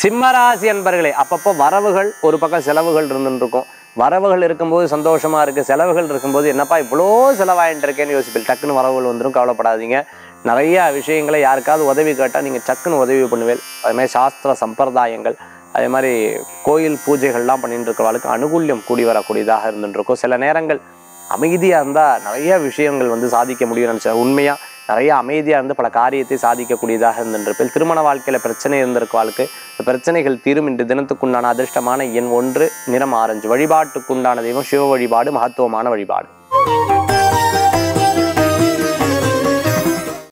சிம்மராசி அன்பர்களே அப்பப்போ வரவுகள் ஒரு பக்கம் செலவுகள் இருந்துட்டு இருக்கும் வரவுகள் இருக்கும்போது சந்தோஷமா இருக்கு செலவுகள் இருக்கும்போது என்னப்பா இவ்வளோ செலவாயிட்டு இருக்கேன்னு யோசிப்பில் டக்குன்னு வரவுகள் வந்துடும் கவலைப்படாதீங்க நிறைய விஷயங்களை யாருக்காவது உதவி கேட்டால் நீங்கள் டக்குன்னு உதவி பண்ணுவேன் அதே மாதிரி சாஸ்திர சம்பிரதாயங்கள் அதே மாதிரி கோயில் பூஜைகள்லாம் பண்ணிட்டு இருக்கிறவளுக்கு அனுகூல்யம் கூடி வரக்கூடியதாக இருந்துட்டு இருக்கும் சில நேரங்கள் அமைதியாக இருந்தால் நிறைய விஷயங்கள் வந்து சாதிக்க முடியும்னு நினச்சேன் உண்மையாக நிறைய அமைதியாக இருந்து பல காரியத்தை சாதிக்கக்கூடியதாக இருந்திருப்பேன் திருமண வாழ்க்கையில் பிரச்சனை இருந்திருக்கவாளுக்கு இந்த பிரச்சனைகள் தீரும் இன்று தினத்துக்குண்டான அதிர்ஷ்டமான எண் ஒன்று நிறம் ஆரஞ்சு வழிபாட்டுக்குண்டான தெய்வம் சிவ வழிபாடு மகத்துவமான வழிபாடு